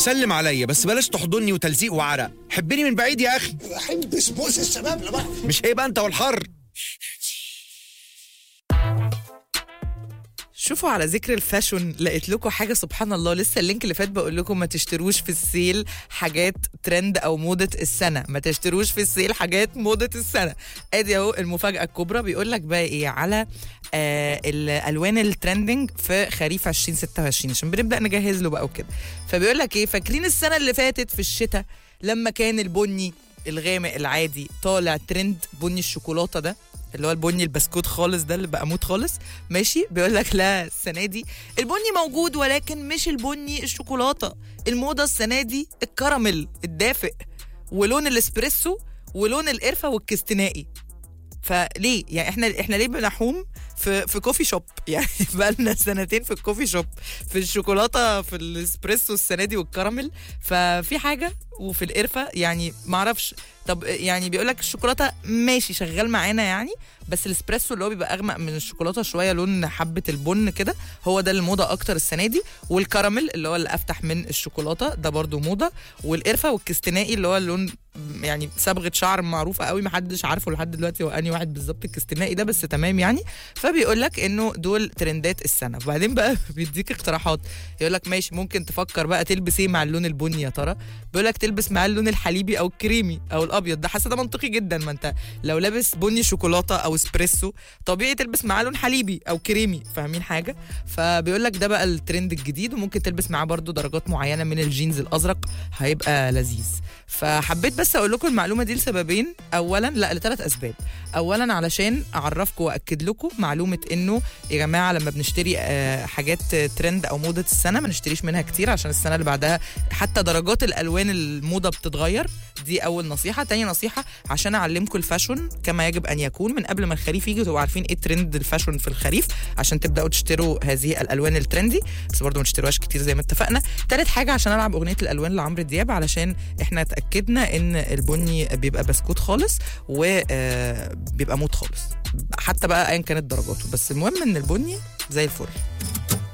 سلم عليا بس بلاش تحضني وتلزيق وعرق حبني من بعيد يا اخي احب بوس الشباب لبعض مش هيبقى انت والحر شوفوا على ذكر الفاشون لقيت لكم حاجه سبحان الله لسه اللينك اللي فات بقول لكم ما تشتروش في السيل حاجات ترند او موضه السنه ما تشتروش في السيل حاجات موضه السنه ادي اهو المفاجاه الكبرى بيقول لك بقى ايه على آه الالوان الترندنج في خريف 2026 عشان بنبدا نجهز له بقى وكده فبيقول لك ايه فاكرين السنه اللي فاتت في الشتاء لما كان البني الغامق العادي طالع ترند بني الشوكولاته ده اللي هو البني البسكوت خالص ده اللي بقى موت خالص ماشي بيقول لك لا السنه دي البني موجود ولكن مش البني الشوكولاته الموضه السنه دي الكراميل الدافئ ولون الاسبريسو ولون القرفه والكستنائي فليه يعني احنا احنا ليه بنحوم في في كوفي شوب يعني بقى لنا سنتين في الكوفي شوب في الشوكولاته في الاسبريسو السنه دي والكراميل ففي حاجه وفي القرفه يعني ما اعرفش طب يعني بيقول لك الشوكولاته ماشي شغال معانا يعني بس الاسبريسو اللي هو بيبقى اغمق من الشوكولاته شويه لون حبه البن كده هو ده الموضه اكتر السنه دي والكراميل اللي هو اللي افتح من الشوكولاته ده برضو موضه والقرفه والكستنائي اللي هو اللون يعني صبغه شعر معروفه قوي محدش عارفه لحد دلوقتي هو انهي واحد بالظبط الكستنائي ده بس تمام يعني فبيقول لك انه دول ترندات السنه وبعدين بقى بيديك اقتراحات يقول لك ماشي ممكن تفكر بقى تلبس ايه مع اللون البني يا ترى بيقول لك تلبس معاه اللون الحليبي او الكريمي او الابيض ده حاسه ده منطقي جدا ما انت لو لابس بني شوكولاته او اسبريسو طبيعي تلبس معاه لون حليبي او كريمي فاهمين حاجه فبيقول لك ده بقى الترند الجديد وممكن تلبس معاه برضو درجات معينه من الجينز الازرق هيبقى لذيذ فحبيت بس اقول لكم المعلومه دي لسببين اولا لا لثلاث اسباب اولا علشان اعرفكم واكد لكم معلومه انه يا جماعه لما بنشتري آه، حاجات ترند او موضه السنه ما نشتريش منها كتير عشان السنه اللي بعدها حتى درجات الالوان الموضه بتتغير دي اول نصيحه تاني نصيحه عشان اعلمكم الفاشون كما يجب ان يكون من قبل ما الخريف يجي تبقوا عارفين ايه ترند الفاشون في الخريف عشان تبداوا تشتروا هذه الالوان الترندي بس برضه ما تشتروهاش كتير زي ما اتفقنا تالت حاجه عشان العب اغنيه الالوان لعمرو دياب علشان احنا اتاكدنا ان البني بيبقى بسكوت خالص وبيبقى موت خالص حتى بقى ايا كانت درجاته بس المهم ان البني زي الفل